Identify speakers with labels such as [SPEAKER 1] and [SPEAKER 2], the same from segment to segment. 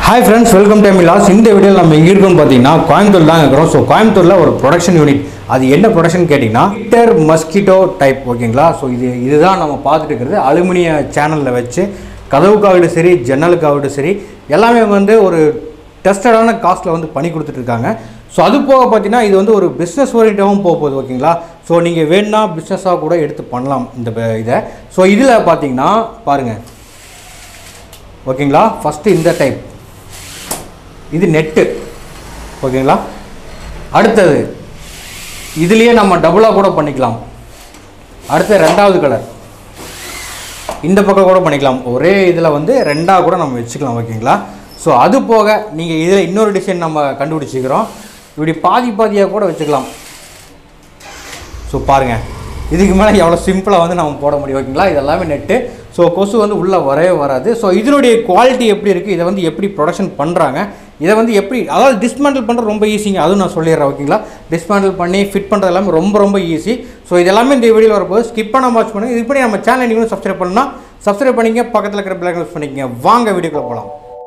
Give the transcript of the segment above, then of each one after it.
[SPEAKER 1] Hi friends welcome time loss இந்த வீடியோவில் நம்ம எங்கே இருக்கோம்னு பார்த்தீங்கன்னா கோயம்புத்தூர் தான் இருக்கிறோம் ஸோ கோயம்புத்தூரில் ஒரு ப்ரொடக்ஷன் யூனிட் அது என்ன ப்ரொடக்ஷன் கேட்டிங்கன்னா ஹீட்டர் மஸ்கிட்டோ டைப் ஓகேங்களா ஸோ இது இதுதான் நம்ம பார்த்துட்டு இருக்கிறது அலுமினிய சேனலில் வச்சு கதவுக்காகட்டும் சரி ஜன்னலுக்காகட்டும் சரி எல்லாமே வந்து ஒரு டெஸ்டடான காஸ்ட்டில் வந்து பண்ணி கொடுத்துட்ருக்காங்க ஸோ அது போக பார்த்தீங்கன்னா இது வந்து ஒரு பிஸ்னஸ் ஓரியன்டாகவும் போக போகுது ஓகேங்களா ஸோ நீங்கள் வேணும்னா பிஸ்னஸாக கூட எடுத்து பண்ணலாம் இந்த ப- இதை ஸோ இதில் பார்த்தீங்கன்னா பாருங்கள் ஓகேங்களா ஃபஸ்ட்டு இந்த டைப் இது நெட்டு ஓகேங்களா அடுத்தது இதுலேயே நம்ம டபுளாக கூட பண்ணிக்கலாம் அடுத்து ரெண்டாவது கலர் இந்த பக்கம் கூட பண்ணிக்கலாம் ஒரே இதில் வந்து ரெண்டாக கூட நம்ம வச்சுக்கலாம் ஓகேங்களா ஸோ அது போக நீங்கள் இதில் இன்னொரு டிசைன் நம்ம கண்டுபிடிச்சிக்கிறோம் இப்படி பாதி பாதியாக கூட வச்சுக்கலாம் ஸோ பாருங்கள் இதுக்கு மேலே எவ்வளோ சிம்பிளாக வந்து நம்ம போட முடியும் ஓகேங்களா இது எல்லாமே நெட்டு ஸோ கொசு வந்து உள்ளே வரவே வராது ஸோ இதனுடைய குவாலிட்டி எப்படி இருக்குது இதை வந்து எப்படி ப்ரொடக்ஷன் பண்ணுறாங்க இதை வந்து எப்படி அதாவது டிஸ்மேண்டில் பண்ணுறது ரொம்ப ஈஸிங்க அதுவும் நான் சொல்லிடுறேன் ஓகேங்களா டிஸ்மேண்டில் பண்ணி ஃபிட் பண்ணுறது எல்லாமே ரொம்ப ரொம்ப ஈஸி ஸோ இது எல்லாமே இந்த வீடியோவில் வரப்போது ஸ்கிப் பண்ணாம வாட்ச் பண்ணுங்கள் இது பண்ணி நம்ம சேனல் நீங்களும் சப்ஸ்கிரைப் பண்ணால் சப்ஸ்கிரைப் பண்ணிங்க பக்கத்தில் இருக்கிற பிளாக் யூஸ் பண்ணிக்கங்க வாங்க வீடியோக்குள்ளே போகலாம்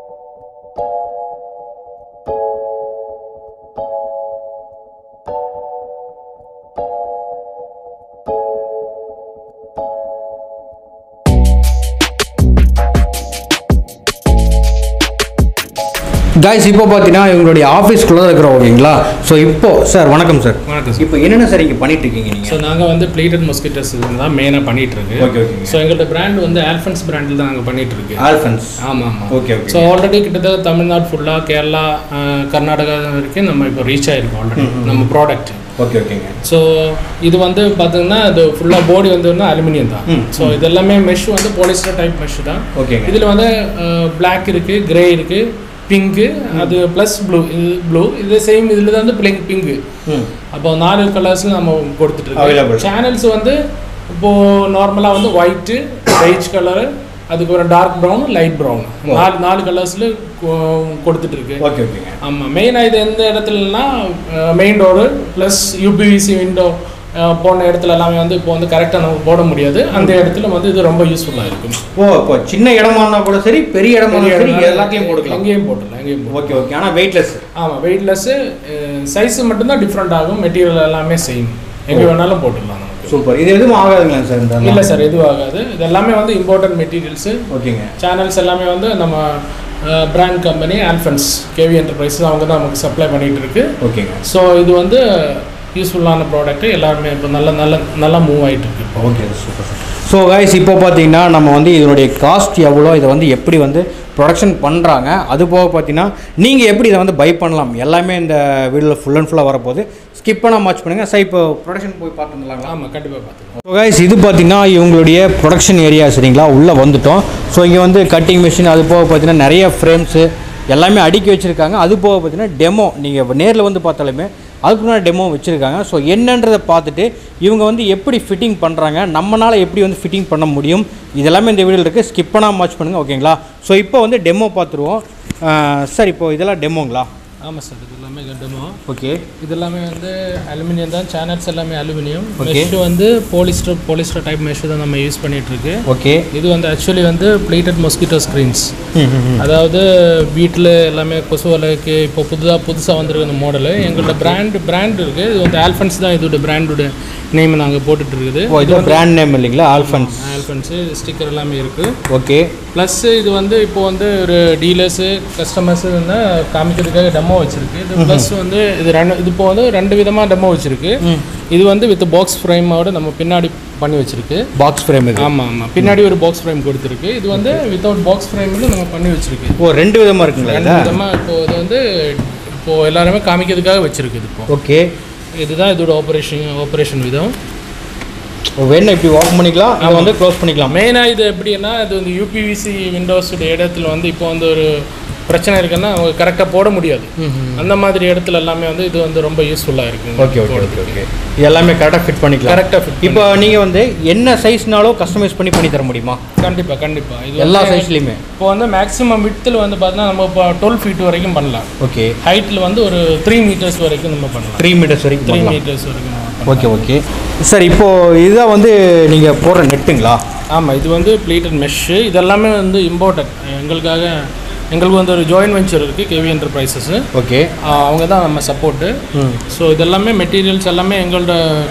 [SPEAKER 1] கைஸ் இப்போ பார்த்தீங்கன்னா இவங்களுடைய ஆஃபீஸ்க்குள்ளே தான் இருக்கிறோம் ஓகேங்களா ஸோ இப்போ சார் வணக்கம் சார்
[SPEAKER 2] வணக்கம் சார்
[SPEAKER 1] இப்போ என்னென்ன சார் இங்கே பண்ணிட்டு இருக்கீங்க நீங்கள்
[SPEAKER 2] ஸோ நாங்கள் வந்து பிளேட்டட் மொஸ்கிட்டோஸ் தான் மெயினாக பண்ணிட்டு இருக்கு
[SPEAKER 1] Okay, okay.
[SPEAKER 2] ஸோ எங்களோட பிராண்ட் வந்து ஆல்ஃபன்ஸ் பிராண்டில் தான் நாங்கள் பண்ணிட்டு இருக்கு
[SPEAKER 1] ஆல்ஃபன்ஸ்
[SPEAKER 2] ஆமாம் ஆமாம்
[SPEAKER 1] ஓகே ஓகே
[SPEAKER 2] ஸோ ஆல்ரெடி கிட்டத்தட்ட தமிழ்நாடு ஃபுல்லாக கேரளா அஹ், கர்நாடகா வரைக்கும் நம்ம இப்போ ரீச் ஆயிருக்கோம் ஆல்ரெடி நம்ம ப்ராடக்ட்
[SPEAKER 1] ஓகே ஓகேங்க
[SPEAKER 2] ஸோ இது வந்து பார்த்தீங்கன்னா இது ஃபுல்லாக பாடி வந்து அலுமினியம் தான்
[SPEAKER 1] ம்,
[SPEAKER 2] ஸோ இது எல்லாமே மெஷ் வந்து பாலிஸ்டர் டைப் மெஷ் தான்
[SPEAKER 1] ஓகேங்க
[SPEAKER 2] இதில் வந்து பிளாக் இருக்குது கிரே இருக்குது பிங்க்கு அது ப்ளஸ் ப்ளூ இது ப்ளூ இது சேம் இதில் தான் வந்து பிளிங் பிங்கு
[SPEAKER 1] ம்
[SPEAKER 2] அப்போ நாலு கலர்ஸ்ல நம்ம கொடுத்துட்டு
[SPEAKER 1] Available.
[SPEAKER 2] இருக்கோம் சேனல்ஸ் வந்து இப்போ நார்மலா வந்து ஒயிட்டு பெய்ஜ் கலரு அதுக்கப்புறம் டார்க் ப்ரௌன் லைட் ப்ரௌன் நாலு நாலு கலர்ஸ்ல கொடுத்துட்டு இருக்கு
[SPEAKER 1] ஓகே ஓகேங்க
[SPEAKER 2] ஆமாம் மெயினாக இது எந்த இடத்துலனா main door plus UPVC window போன இடத்துல எல்லாமே வந்து இப்போ வந்து கரெக்டாக நம்ம போட முடியாது அந்த இடத்துல வந்து இது ரொம்ப யூஸ்ஃபுல்லாக இருக்கும்
[SPEAKER 1] ஓ இப்போ சின்ன இடமா இருந்தால் கூட சரி பெரிய இடமா இருந்தாலும் சரி எல்லாத்தையும் போட்டுக்கலாம்
[SPEAKER 2] எங்கேயும் போட்டுடலாம் எங்கேயும் போட்டு
[SPEAKER 1] ஓகே ஓகே ஆனால் வெயிட்லெஸ்
[SPEAKER 2] ஆமாம் வெயிட்லெஸ்ஸு சைஸ் மட்டும்தான் டிஃப்ரெண்ட் ஆகும் மெட்டீரியல் எல்லாமே சேம் எங்கே வேணாலும் போட்டுடலாம் நமக்கு
[SPEAKER 1] சூப்பர் இது எதுவும் ஆகாதுங்களா சார் இந்த
[SPEAKER 2] இல்லை சார் எதுவும் ஆகாது இது எல்லாமே வந்து இம்பார்ட்டன்ட் மெட்டீரியல்ஸு
[SPEAKER 1] ஓகேங்க
[SPEAKER 2] சேனல்ஸ் எல்லாமே வந்து நம்ம brand company Alphons KV enterprises அவங்க தான் நமக்கு சப்ளை பண்ணிட்டு இருக்கு
[SPEAKER 1] ஓகேங்க
[SPEAKER 2] ஸோ இது வந்து யூஸ்ஃபுல்லான ப்ராடக்ட் எல்லாருமே இப்போ நல்ல நல்ல நல்லா மூவ் ஆயிட்டு இருக்கு இப்போ
[SPEAKER 1] okay super sir so guys இப்போ பார்த்தீங்கன்னா நம்ம வந்து இதனுடைய காஸ்ட் எவ்வளோ இதை வந்து எப்படி வந்து ப்ரொடக்ஷன் பண்ணுறாங்க அது போக பார்த்தீங்கன்னா நீங்கள் எப்படி இதை வந்து பை பண்ணலாம் எல்லாமே இந்த வீடியோவில் ஃபுல் அண்ட் ஃபுல்லாக வரப்போகுது ஸ்கிப் பண்ணால் வாட்ச் பண்ணுங்கள் சார் இப்போ ப்ரொடக்ஷன் போய் பார்த்துருந்தாங்களா
[SPEAKER 2] ஆமாம் கண்டிப்பாக பார்த்துக்கலாம்
[SPEAKER 1] ஸோ கைஸ் இது பார்த்தீங்கன்னா இவங்களுடைய ப்ரொடக்ஷன் ஏரியா சரிங்களா உள்ளே வந்துட்டோம் ஸோ இங்கே வந்து கட்டிங் மிஷின் அது போக பார்த்தீங்கன்னா நிறைய ஃப்ரேம்ஸு எல்லாமே அடுக்கி வச்சுருக்காங்க அது போக பார்த்தீங்கன்னா டெமோ நீங்கள் நேரில் வந்து பார்த்தாலுமே அதுக்கு முன்னாடி டெமோ வச்சுருக்காங்க ஸோ என்னன்றதை பார்த்துட்டு இவங்க வந்து எப்படி ஃபிட்டிங் பண்ணுறாங்க நம்மளால் எப்படி வந்து ஃபிட்டிங் பண்ண முடியும் இதெல்லாமே இந்த வீடியோவில் இருக்குது ஸ்கிப் பண்ணாமல் வாட்ச் பண்ணுங்கள் ஓகேங்களா ஸோ இப்போ வந்து டெமோ பார்த்துருவோம் சார் இப்போ இதெல்லாம் டெமோங்களா
[SPEAKER 2] ஆமாம் சார் இது எல்லாமே டெமோ
[SPEAKER 1] ஓகே
[SPEAKER 2] இது எல்லாமே வந்து அலுமினியம் தான் சேனல்ஸ் எல்லாமே அலுமினியம்
[SPEAKER 1] Okay.
[SPEAKER 2] மெஷ் வந்து போலிஸ்டர் போலிஸ்டர் டைப் மெஷ் தான் நம்ம யூஸ் பண்ணிட்டு இருக்கு
[SPEAKER 1] ஓகே
[SPEAKER 2] இது வந்து ஆக்சுவலி வந்து பிளேட்டட் மொஸ்கிட்டோ ஸ்க்ரீன்ஸ் அதாவது வீட்டில் எல்லாமே கொசு வலைக்கு இப்போ புதுதாக புதுசாக வந்திருக்க இந்த மாடலு எங்களோட பிராண்ட் பிராண்ட் இருக்குது இது வந்து ஆல்ஃபன்ஸ் தான் இதோட பிராண்டோட நேம் நாங்கள் போட்டுட்டு இருக்குது
[SPEAKER 1] ஓ இது பிராண்ட் நேம் இல்லைங்களா ஆல்ஃபன்ஸ்
[SPEAKER 2] ஆல்ஃபன்ஸு ஸ்டிக்கர் எல்லாமே இருக்குது
[SPEAKER 1] ஓகே
[SPEAKER 2] ப்ளஸ் இது வந்து இப்போ வந்து ஒரு டீலர்ஸு கஸ்டமர்ஸு வந்து காமிக்கிறதுக்காக டெமோ வச்சிருக்கு இது ப்ளஸ் வந்து இது ரெண்டு இது இப்போ வந்து ரெண்டு விதமாக டெமோ வச்சிருக்கு இது வந்து வித் பாக்ஸ் ஃப்ரேமோட நம்ம பின்னாடி பண்ணி வச்சிருக்கு
[SPEAKER 1] பாக்ஸ் ஃப்ரேம் இது
[SPEAKER 2] ஆமாம் ஆமாம் பின்னாடி ஒரு பாக்ஸ் ஃப்ரேம் கொடுத்துருக்கு இது வந்து வித்தவுட் பாக்ஸ் ஃப்ரேமில் நம்ம பண்ணி வச்சிருக்கு
[SPEAKER 1] ஓ ரெண்டு விதமாக இருக்குங்களா
[SPEAKER 2] ரெண்டு விதமாக இப்போ இது வந்து இப்போ எல்லாருமே காமிக்கிறதுக்காக வச்சிருக்கு இது இப்போ
[SPEAKER 1] ஓகே
[SPEAKER 2] இதுதான் இதோட ஆப்ரேஷன் ஆப்ரேஷன் விதம்
[SPEAKER 1] வேணும் இப்படி ஓப்பன் பண்ணிக்கலாம் அதை வந்து க்ளோஸ் பண்ணிக்கலாம்
[SPEAKER 2] மெயினாக இது எப்படின்னா இது வந்து யூபிவிசி விண்டோஸோட இடத்துல வந்து இப்போ வந்து ஒரு பிரச்சனை இருக்குன்னா அவங்க கரெக்டாக போட முடியாது அந்த மாதிரி இடத்துல எல்லாமே வந்து இது வந்து ரொம்ப யூஸ்ஃபுல்லாக இருக்கு
[SPEAKER 1] ஓகே ஓகே ஓகே ஓகே இது எல்லாமே கரெக்டாக ஃபிட் பண்ணிக்கலாம்
[SPEAKER 2] கரெக்டாக ஃபிட்
[SPEAKER 1] இப்போ நீங்கள் வந்து என்ன சைஸ்னாலும் கஸ்டமைஸ் பண்ணி பண்ணி தர முடியுமா
[SPEAKER 2] கண்டிப்பாக கண்டிப்பாக இது
[SPEAKER 1] எல்லா
[SPEAKER 2] வந்து
[SPEAKER 1] சைஸ்லையுமே
[SPEAKER 2] இப்போ வந்து மேக்ஸிமம் வித்தில் வந்து பார்த்தீங்கன்னா நம்ம இப்போ டுவெல் ஃபீட் வரைக்கும் பண்ணலாம்
[SPEAKER 1] ஓகே
[SPEAKER 2] ஹைட்டில் வந்து ஒரு த்ரீ மீட்டர்ஸ் வரைக்கும் நம்ம பண்ணலாம்
[SPEAKER 1] த்ரீ மீட்டர்ஸ் வரைக்கும்
[SPEAKER 2] த்ரீ
[SPEAKER 1] பண்ணலாம்
[SPEAKER 2] மீட்டர்ஸ் வரைக்கும் நம்ம பண்ணலாம்.
[SPEAKER 1] ஓகே ஓகே சார் இப்போது இதுதான் வந்து நீங்கள் போடுற நெட்டுங்களா
[SPEAKER 2] ஆமாம் இது வந்து பிளேட்டட் மெஷ்ஷு இதெல்லாமே வந்து இம்பார்ட்டன்ட் எங்களுக்காக எங்களுக்கு வந்து ஒரு ஜாயின் வெஞ்சர் இருக்குது கேவி என்டர்பிரைசஸ்
[SPEAKER 1] ஓகே
[SPEAKER 2] அவங்க தான் நம்ம சப்போர்ட்டு
[SPEAKER 1] ம்
[SPEAKER 2] ஸோ இதெல்லாமே மெட்டீரியல்ஸ் எல்லாமே எங்களோட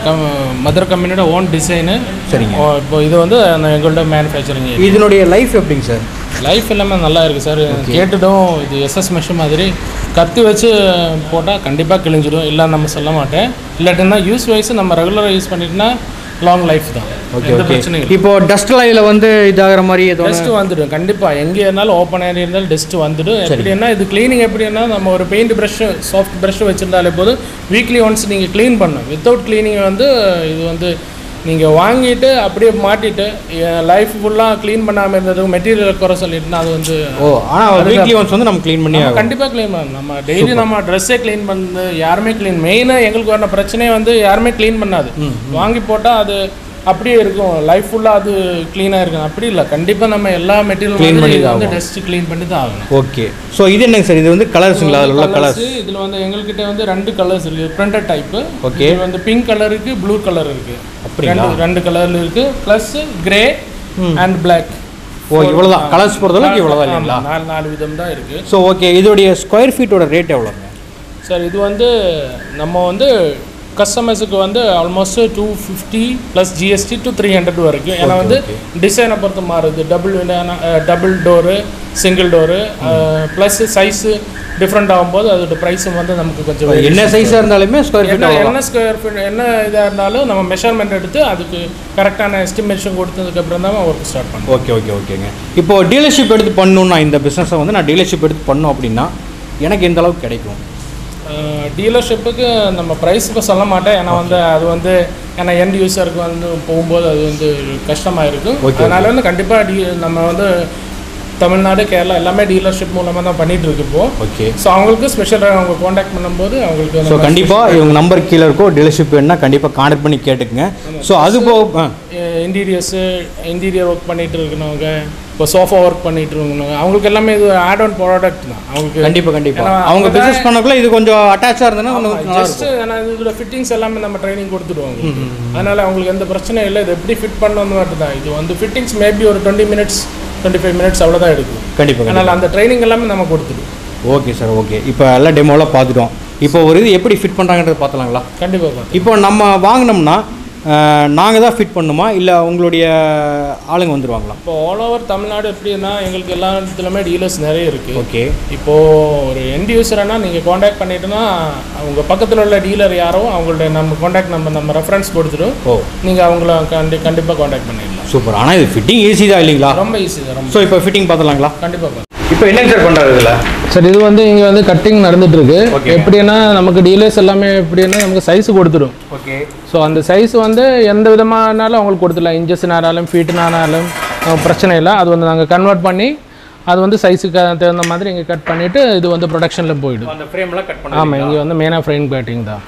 [SPEAKER 2] மதர் கம்பெனியோட ஓன் டிசைனு
[SPEAKER 1] சரிங்க
[SPEAKER 2] இப்போ இது வந்து அந்த எங்களோட மேனுஃபேக்சரிங்
[SPEAKER 1] இதனுடைய லைஃப் எப்படிங்க சார்
[SPEAKER 2] லைஃப் எல்லாமே நல்லா இருக்குது சார் கேட்டுட்டும் இது எஸ்எஸ் மெஷின் மாதிரி கத்தி வச்சு போட்டால் கண்டிப்பாக கிழிஞ்சிடும் இல்லை நம்ம சொல்ல மாட்டேன் இல்லாட்டினா யூஸ் வைஸ் நம்ம ரெகுலராக யூஸ் பண்ணிட்டுனா லாங் லைஃப் தான்
[SPEAKER 1] ஓகே
[SPEAKER 2] எந்த
[SPEAKER 1] ஓகே
[SPEAKER 2] பிரச்சனையும் இல்லை
[SPEAKER 1] இப்போ டஸ்ட் லைவில் வந்து இதாகிற மாதிரி ஏதோ
[SPEAKER 2] டஸ்ட் வந்துடும் கண்டிப்பாக எங்கே இருந்தாலும் ஓப்பன் ஏரியா இருந்தாலும் டஸ்ட் வந்துடும் எப்படின்னா இது க்ளீனிங் எப்படின்னா நம்ம ஒரு பெயிண்ட் ப்ரஷ் சாஃப்ட் ப்ரஷ் வச்சுருந்தாலே போதும் வீக்லி ஒன்ஸ் நீங்கள் க்ளீன் பண்ணணும் வித்தவுட் க்ளீனிங் வந்து இது வந்து நீங்கள் வாங்கிட்டு அப்படியே மாட்டிட்டு லைஃப் ஃபுல்லாக க்ளீன் பண்ணாமல் இருந்தது மெட்டீரியல் குறை சொல்லிட்டுனா அது வந்து
[SPEAKER 1] ஓ ஆனால் வீக்லி ஒன்ஸ் வந்து நம்ம க்ளீன் பண்ணி ஆகும்
[SPEAKER 2] கண்டிப்பாக க்ளீன் பண்ணணும் நம்ம டெய்லி நம்ம ட்ரெஸ்ஸே க்ளீன் பண்ணது யாருமே க்ளீன் மெயினாக எங்களுக்கு வர பிரச்சனையே வந்து யாருமே க்ளீன் பண்ணாது வாங்கி போட்டால் அது அப்படியே இருக்கும் லைஃப் ஃபுல்லாக அது க்ளீனாக இருக்கும் அப்படி இல்லை கண்டிப்பாக நம்ம எல்லா
[SPEAKER 1] Clean
[SPEAKER 2] மெட்டீரியல்
[SPEAKER 1] பண்ணி
[SPEAKER 2] வந்து
[SPEAKER 1] தான்
[SPEAKER 2] வந்து டஸ்ட் க்ளீன் பண்ணி தான் ஆகணும்
[SPEAKER 1] ஓகே ஸோ இது என்னங்க சார் இது வந்து கலர்ஸுங்களா அதில் உள்ள கலர்ஸ்
[SPEAKER 2] கலர்ஸ் இதில் வந்து எங்கள்கிட்ட வந்து ரெண்டு கலர்ஸ் இருக்குது பிரிண்டட் டைப்பு
[SPEAKER 1] Okay.
[SPEAKER 2] இது வந்து பிங்க் கலர் இருக்குது ப்ளூ கலர் இருக்குது
[SPEAKER 1] அப்படிங்களா?
[SPEAKER 2] ரெண்டு ரெண்டு கலரில் இருக்குது ப்ளஸ் கிரே அண்ட் பிளாக்
[SPEAKER 1] ஓ இவ்வளோதான் கலர்ஸ் பொறுத்தளவுக்கு இவ்வளோதான் இல்லைங்களா
[SPEAKER 2] நாலு நாலு விதம் தான் இருக்குது
[SPEAKER 1] ஸோ ஓகே இதோடைய ஸ்கொயர் ஃபீட்டோட ரேட் எவ்வளோங்க
[SPEAKER 2] சார் இது வந்து நம்ம வந்து கஸ்டமர்ஸுக்கு வந்து almost two fifty plus GST to three hundred வரைக்கும் ஏன்னா வந்து டிசைனை பொறுத்து மாறுது double double door single door plus size different ஆகும்போது அதோட ப்ரைஸும் வந்து நமக்கு கொஞ்சம் vary.
[SPEAKER 1] என்ன சைஸாக இருந்தாலுமே ஸ்கொயர் ஃபீட்
[SPEAKER 2] என்ன என்ன ஸ்கொயர் ஃபீட் என்ன இதாக இருந்தாலும் நம்ம மெஷர்மெண்ட் எடுத்து அதுக்கு கரெக்டான எஸ்டிமேஷன் கொடுத்ததுக்கப்புறம் தான் ஒர்க் ஸ்டார்ட் பண்ணுவோம்
[SPEAKER 1] ஓகே ஓகே ஓகேங்க இப்போ டீலர்ஷிப் எடுத்து பண்ணணும்னா இந்த பிஸ்னஸை வந்து நான் டீலர்ஷிப் எடுத்து பண்ணோம் அப்படின்னா எனக்கு எந்த அளவுக்கு கிடைக்கும்
[SPEAKER 2] டீலர்ஷிப்புக்கு நம்ம ப்ரைஸ் இப்போ சொல்ல மாட்டேன் ஏன்னா வந்து அது வந்து ஏன்னா எண்ட் யூஸருக்கு வந்து போகும்போது அது வந்து கஷ்டமாக இருக்கும்
[SPEAKER 1] Okay,
[SPEAKER 2] அதனால வந்து கண்டிப்பாக டீ நம்ம வந்து தமிழ்நாடு கேரளா எல்லாமே டீலர்ஷிப் மூலமாக தான் பண்ணிட்டு இருக்கு இப்போ
[SPEAKER 1] ஓகே
[SPEAKER 2] ஸோ அவங்களுக்கு ஸ்பெஷலாக அவங்க காண்டாக்ட் பண்ணும்போது அவங்களுக்கு
[SPEAKER 1] ஸோ கண்டிப்பாக இவங்க நம்பர் கீழே இருக்கோ டீலர்ஷிப் வேணுன்னா கண்டிப்பாக கான்டாக்ட் பண்ணி கேட்டுக்குங்க ஸோ அது போக ஆ
[SPEAKER 2] இன்டீரியர்ஸு இன்டீரியர் ஒர்க் பண்ணிட்டு இருக்கணுங்க இப்போ சோஃபா ஒர்க் பண்ணிட்டு இருக்கணும் அவங்களுக்கு எல்லாமே இது ஆட் ஆன் ப்ராடக்ட் தான் அவங்களுக்கு
[SPEAKER 1] கண்டிப்பாக கண்டிப்பாக
[SPEAKER 2] ஏன்னா
[SPEAKER 1] அவங்க
[SPEAKER 2] அப்பதான்
[SPEAKER 1] பிஸ்னஸ் பண்ணக்குள்ள இது கொஞ்சம் அட்டாச்சாக இருந்ததுன்னா கொஞ்சம் நல்லா
[SPEAKER 2] ஜஸ்ட் ஏன்னா இதோட ஃபிட்டிங்ஸ் எல்லாமே நம்ம ட்ரைனிங் கொடுத்துடுவோம் உங்களுக்கு. அதனால அவங்களுக்கு எந்த பிரச்சனையும் இல்லை இது எப்படி ஃபிட் பண்ணணும் மட்டும் தான் இது வந்து ஃபிட்டிங்ஸ் மேபி ஒரு twenty minutes twenty five minutes அவ்வளோதான் எடுக்கும்
[SPEAKER 1] கண்டிப்பாக
[SPEAKER 2] அதனால் அந்த ட்ரைனிங் எல்லாமே நம்ம கொடுத்துடுவோம்
[SPEAKER 1] ஓகே சார் ஓகே இப்போ எல்லாம் டெமோலாம் பார்த்துட்டோம் இப்போ ஒரு இது எப்படி ஃபிட் பண்ணுறாங்கன்றது பார்த்தலாங்களா
[SPEAKER 2] கண்டிப்பாக பார்த்து
[SPEAKER 1] இப்போ நம்ம வாங்கினோம்னா நாங்கள் தான் ஃபிட் பண்ணுமா இல்லை உங்களுடைய ஆளுங்க வந்துடுவாங்களா
[SPEAKER 2] இப்போ ஆல் ஓவர் தமிழ்நாடு எப்படின்னா எங்களுக்கு எல்லா இடத்துலையுமே டீலர்ஸ் நிறைய இருக்குது
[SPEAKER 1] ஓகே
[SPEAKER 2] இப்போது ஒரு எண்ட் யூஸர்னா நீங்கள் காண்டாக்ட் பண்ணிட்டுனா அவங்க பக்கத்தில் உள்ள டீலர் யாரோ அவங்கள்ட்ட நம்ம காண்டாக்ட் நம்பர் நம்ம ரெஃபரன்ஸ் கொடுத்துட்டு
[SPEAKER 1] ஓ
[SPEAKER 2] நீங்கள் அவங்கள கண்டி கண்டிப்பாக காண்டாக்ட் பண்ணிடலாம்
[SPEAKER 1] சூப்பர் ஆனால் இது ஃபிட்டிங் ஈஸி தான் இல்லைங்களா
[SPEAKER 2] ரொம்ப ஈஸி தான் ரொம்ப
[SPEAKER 1] ஸோ இப்போ ஃபிட்டிங் பார்த்துலாங்களா
[SPEAKER 2] கண்டிப்பாக பார்த்து
[SPEAKER 1] இப்போ என்னங்க சார் பண்ணுறது இதில்
[SPEAKER 2] சார் இது வந்து இங்கே வந்து கட்டிங் நடந்துட்டு இருக்கு
[SPEAKER 1] Okay.
[SPEAKER 2] எப்படின்னா நமக்கு டீலர்ஸ் எல்லாமே எப்படின்னா நமக்கு சைஸ் கொடுத்துரும்
[SPEAKER 1] ஓகே
[SPEAKER 2] ஸோ அந்த சைஸ் வந்து எந்த விதமானாலும் அவங்களுக்கு கொடுத்துடலாம் இன்ச்சஸ்னாலும் ஃபீட்டுனாலும் பிரச்சனை இல்லை அது வந்து நாங்கள் கன்வெர்ட் பண்ணி அது வந்து சைஸுக்கு தகுந்த மாதிரி இங்கே கட் பண்ணிவிட்டு இது வந்து ப்ரொடக்ஷனில் போயிடும்
[SPEAKER 1] அந்த ஃப்ரேம்லாம் கட் பண்ண
[SPEAKER 2] ஆமாம் இங்கே வந்து மெயினாக ஃப்ரைன் கட்டிங் தான்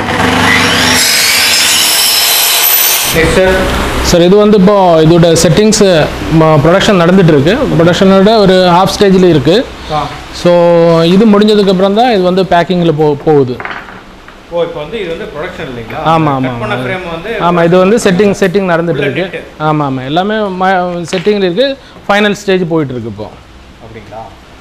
[SPEAKER 1] நெக்ஸ்ட் சார்
[SPEAKER 2] சார் இது வந்து இப்போ இதோட செட்டிங்ஸு ப்ரொடக்ஷன் நடந்துட்டு இருக்கு ப்ரொடக்ஷனோட ஒரு ஹாஃப் ஸ்டேஜில் இருக்குது
[SPEAKER 1] ஆ
[SPEAKER 2] ஸோ இது முடிஞ்சதுக்கப்புறம் தான் இது வந்து பேக்கிங்கில் போ போகுது
[SPEAKER 1] ஓ இப்போ வந்து இது வந்து ப்ரொடக்ஷன் இல்லைங்களா
[SPEAKER 2] ஆமா,
[SPEAKER 1] கட்
[SPEAKER 2] ஆமா,
[SPEAKER 1] பண்ண ஃப்ரேம் வந்து
[SPEAKER 2] ஆமாம் இது வந்து செட்டிங் செட்டிங் நடந்துட்டு இருக்கு
[SPEAKER 1] net.
[SPEAKER 2] ஆமாம் ஆமாம் எல்லாமே செட்டிங்கில் இருக்குது ஃபைனல் ஸ்டேஜ் போயிட்டு இருக்கு இப்போ
[SPEAKER 1] அப்படிங்களா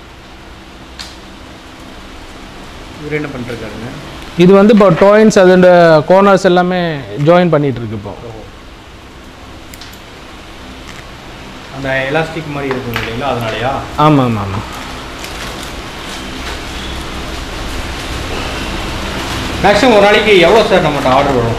[SPEAKER 1] இவர் என்ன பண்ணிருக்காருங்க
[SPEAKER 2] இது வந்து இப்போ டோயின்ஸ் அதோட கோர்னர்ஸ் எல்லாமே ஜாயின் பண்ணிட்டு இருக்கு இப்போ
[SPEAKER 1] அந்த எலாஸ்டிக் மாதிரி இருக்கும் இல்லைங்களா அதனாலயா
[SPEAKER 2] ஆமாம் ஆமாம் ஆமாம்
[SPEAKER 1] மேக்ஸிமம் ஒரு நாளைக்கு எவ்வளோ சார் நம்மகிட்ட ஆர்டர் வரும்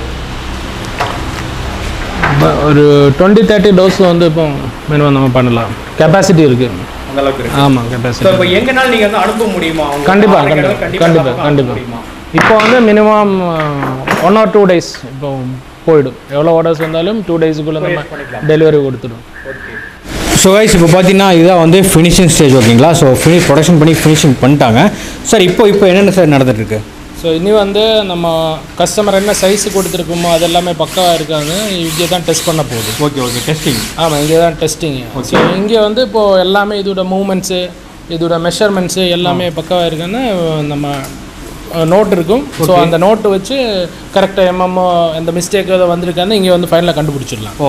[SPEAKER 2] ப- ஒரு டுவெண்ட்டி தேர்ட்டி டோஸ் வந்து இப்போ மினிமம் நம்ம பண்ணலாம் கெப்பாசிட்டி இருக்குது
[SPEAKER 1] அந்த அளவுக்கு இருக்கு
[SPEAKER 2] ஆமாம்
[SPEAKER 1] ஸோ
[SPEAKER 2] கெப்பாசிட்டி
[SPEAKER 1] இப்போ எங்கனாலும் நீங்கள் வந்து அனுப்ப முடியுமா உங்களுக்கு
[SPEAKER 2] கண்டிப்பா,
[SPEAKER 1] order
[SPEAKER 2] கண்டிப்பா,
[SPEAKER 1] கிடையாது,
[SPEAKER 2] கண்டிப்பா,
[SPEAKER 1] எல்லா பக்கம்
[SPEAKER 2] கண்டிப்பா.
[SPEAKER 1] அனுப்ப முடியுமா
[SPEAKER 2] இப்போ வந்து minimum one or two days இப்போ போயிடும் எவ்வளோ ஆர்டர்ஸ் வந்தாலும் டூ டேஸுக்குள்ளே நம்ம
[SPEAKER 1] பண்ணிக்கலாம்.
[SPEAKER 2] டெலிவரி கொடுத்துடும்
[SPEAKER 1] ஸோ கைஸ் இப்போ பார்த்தீங்கன்னா இதுதான் வந்து ஃபினிஷிங் ஸ்டேஜ் ஓகேங்களா ஸோ ஃபினி ப்ரொடக்ஷன் பண்ணி ஃபினிஷிங் பண்ணிட்டாங்க சார் இப்போ இப்போ என்னென்ன சார் நடந்துட்டு இருக்கு
[SPEAKER 2] ஸோ இனி வந்து நம்ம கஸ்டமர் என்ன சைஸ் கொடுத்துருக்கோமோ அது எல்லாமே பக்காவாக இருக்காங்க இங்கே தான் டெஸ்ட் பண்ண போகுது
[SPEAKER 1] ஓகே ஓகே டெஸ்டிங்
[SPEAKER 2] ஆமாம் இங்கே தான் டெஸ்டிங் ஸோ இங்கே வந்து இப்போது எல்லாமே இதோட மூமெண்ட்ஸு இதோட மெஷர்மெண்ட்ஸு எல்லாமே பக்காவாக இருக்குன்னு நம்ம நோட் இருக்கும் ஸோ அந்த நோட்டு வச்சு கரெக்டாக எம்எம் எந்த மிஸ்டேக் ஏதோ வந்திருக்கான்னு இங்கே வந்து ஃபைனலாக கண்டுபிடிச்சிடலாம்
[SPEAKER 1] ஓ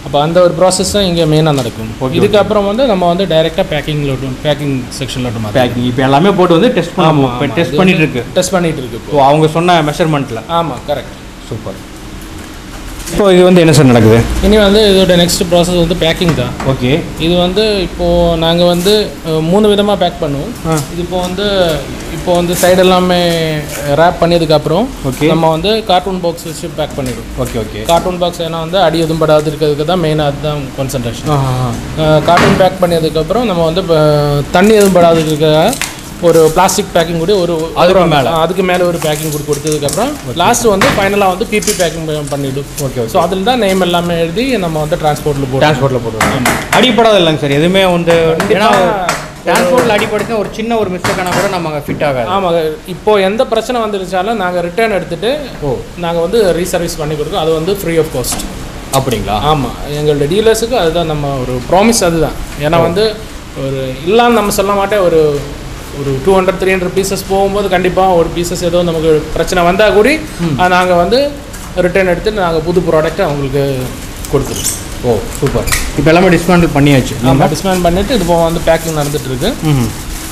[SPEAKER 2] அப்போ அந்த ஒரு ப்ராசஸ் தான் இங்கே மெயினாக நடக்கும் இதுக்கப்புறம் வந்து நம்ம வந்து டைரெக்டாக பேக்கிங்கில் விட்டும் பேக்கிங் செக்ஷனில் விட்டு மாற்றோம்
[SPEAKER 1] பேக்கிங் இப்போ எல்லாமே போட்டு வந்து டெஸ்ட் பண்ண இப்போ டெஸ்ட் பண்ணிட்டு இருக்கு
[SPEAKER 2] டெஸ்ட் பண்ணிட்டு இருக்கு இப்போ
[SPEAKER 1] ஸோ அவங்க சொன்ன மெஷர்மெண்ட்டில்
[SPEAKER 2] ஆமாம் கரெக்ட்
[SPEAKER 1] சூப்பர் இப்போ இது வந்து என்ன சார் நடக்குது
[SPEAKER 2] இனி வந்து இதோட நெக்ஸ்ட் ப்ராசஸ் வந்து பேக்கிங் தான்
[SPEAKER 1] ஓகே
[SPEAKER 2] இது வந்து இப்போது நாங்கள் வந்து அஹ், மூணு விதமாக பேக் பண்ணுவோம்
[SPEAKER 1] ஆ.
[SPEAKER 2] இது இப்போ வந்து இப்போ வந்து சைடு எல்லாமே ரேப் பண்ணதுக்கப்புறம்
[SPEAKER 1] Okay.
[SPEAKER 2] நம்ம வந்து கார்ட்டூன் பாக்ஸ் வச்சு பேக் பண்ணிடுவோம்
[SPEAKER 1] ஓகே ஓகே
[SPEAKER 2] கார்ட்டூன் பாக்ஸ் ஏன்னா வந்து அடி எதுவும் படாது இருக்கிறதுக்கு தான் மெயினாக அதுதான் கான்சன்ட்ரேஷன்
[SPEAKER 1] ஆ
[SPEAKER 2] கார்ட்டூன் பேக் பண்ணதுக்கப்புறம் நம்ம வந்து இப்போ தண்ணி எதுவும் படாது இருக்க ஒரு பிளாஸ்டிக் பேக்கிங் கூட ஒரு
[SPEAKER 1] அதுக்கு மேல?
[SPEAKER 2] ஆ, அதுக்கு மேலே ஒரு பேக்கிங் கூட கொடுத்ததுக்கப்புறம் லாஸ்ட் வந்து ஃபைனலாக வந்து பிபி பேக்கிங் பண்ணிவிடும்
[SPEAKER 1] ஓகே
[SPEAKER 2] ஸோ அதில் தான் நேம் எல்லாமே எழுதி நம்ம வந்து டிரான்ஸ்போர்ட்டில் போட்டு
[SPEAKER 1] டிரான்ஸ்போர்ட்டில் போட்டுருவாங்க அடிப்படாது இல்லைங்க சார் எதுவுமே வந்து ஏன்னா டிரான்ஸ்போர்ட்டில் அடிப்படுச்சுன்னா ஒரு சின்ன ஒரு மிஸ்டேக் ஆனால் கூட நம்ம அங்கே ஃபிட் ஆகாது
[SPEAKER 2] ஆமாம் இப்போ எந்த பிரச்சனை வந்துருச்சாலும் நாங்கள் ரிட்டர்ன் எடுத்துட்டு
[SPEAKER 1] ஓ
[SPEAKER 2] நாங்கள் வந்து ரீசர்வீஸ் பண்ணி கொடுக்கோம் அது வந்து ஃப்ரீ ஆஃப் காஸ்ட்
[SPEAKER 1] அப்படிங்களா
[SPEAKER 2] ஆமாம் எங்களோட டீலர்ஸுக்கு அதுதான் நம்ம ஒரு ப்ராமிஸ் அதுதான் ஏன்னா வந்து ஒரு இல்லான்னு நம்ம சொல்ல மாட்டேன் ஒரு ஒரு two hundred three hundred pieces போகும்போது கண்டிப்பாக ஒரு பீசஸ் ஏதோ நமக்கு பிரச்சனை வந்தால் கூட நாங்கள் வந்து ரிட்டர்ன் எடுத்துட்டு நாங்கள் புது ப்ராடக்ட்டை அவங்களுக்கு கொடுத்துருவோம்
[SPEAKER 1] ஓ சூப்பர் இப்போ எல்லாமே டிஸ்மேண்டில் பண்ணியாச்சு
[SPEAKER 2] நம்ம டிஸ்மேன் பண்ணிவிட்டு இது போக வந்து பேக்கிங் நடந்துட்டு இருக்கு
[SPEAKER 1] ம்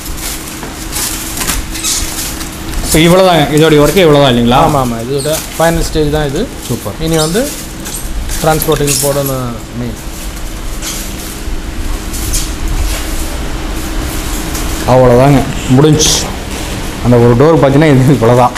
[SPEAKER 1] ஸோ இவ்வளோ தான் இதோடைய ஒர்க்கே இவ்வளோ தான் இல்லைங்களா
[SPEAKER 2] ஆமாம் ஆமாம் இதோட ஃபைனல் ஸ்டேஜ் தான் இது
[SPEAKER 1] சூப்பர்
[SPEAKER 2] இனி வந்து டிரான்ஸ்போர்ட்டிங் போடணும் மெயின்
[SPEAKER 1] அவ்வளோதாங்க முடிஞ்சு அந்த ஒரு டோர் பார்த்தீங்கன்னா இது இவ்வளோதான்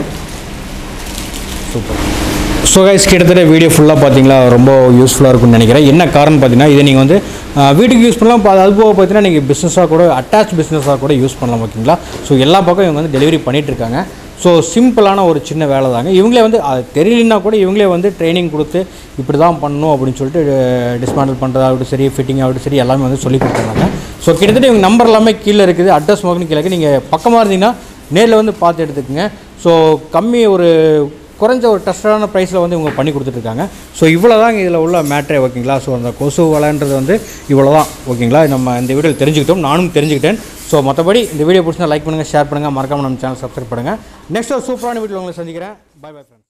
[SPEAKER 1] சூப்பர் ஸோ கைஸ் கிட்டத்தட்ட வீடியோ ஃபுல்லாக பார்த்தீங்களா ரொம்ப யூஸ்ஃபுல்லாக இருக்கும்னு நினைக்கிறேன் என்ன காரணம் பார்த்தீங்கன்னா இதை நீங்கள் வந்து ஆஹ், வீட்டுக்கு யூஸ் பண்ணலாம் பா- அது போக பார்த்தீங்கன்னா நீங்கள் பிஸ்னஸாக கூட அட்டாச் பிஸ்னஸாக கூட யூஸ் பண்ணலாம் ஓகேங்களா ஸோ எல்லா பக்கம் இவங்க வந்து டெலிவரி பண்ணிட்டு இருக்காங்க ஸோ சிம்பிளான ஒரு சின்ன வேலை தாங்க இவங்களே வந்து அது தெரியலனா கூட இவங்களே வந்து ட்ரைனிங் கொடுத்து இப்படி தான் பண்ணணும் அப்படின்னு சொல்லிட்டு டிஸ்மேண்டில் பண்ணுறதாகட்டும் சரி ஃபிட்டிங் ஆகட்டும் சரி எல்லாமே வந்து சொல்லி கொடுத்துருந்தாங்க ஸோ கிட்டத்தட்ட இவங்க நம்பர் எல்லாமே கீழே இருக்குது அட்ரஸ் மகனும் கீழே இருக்குது நீங்கள் பக்கமாக இருந்தீங்கன்னா நேரில் வந்து பார்த்து எடுத்துக்கோங்க ஸோ கம்மி ஒரு குறைஞ்ச ஒரு டஸ்டான ப்ரைஸில் வந்து இவங்க பண்ணி கொடுத்துட்ருக்காங்க ஸோ இவ்வளோ தாங்க இதில் உள்ள மேட்ரே ஓகேங்களா ஸோ அந்த கொசு வலைன்றது வந்து இவ்வளோ தான் ஓகேங்களா நம்ம இந்த வீடியோவில் தெரிஞ்சுக்கிட்டோம் நானும் தெரிஞ்சுக்கிட்டேன் ஸோ மற்றபடி இந்த வீடியோ பிடிச்சா லைக் பண்ணுங்கள் ஷேர் பண்ணுங்கள் மறக்காமல் நம்ம சேனல் சப்ஸ்கிரைப் பண்ணுங்கள் நெக்ஸ்ட் ஒரு சூப்பரான வீடியோ உங்களை சந்திக்கிறேன் பை பை ஃப்ரெண்ட்ஸ்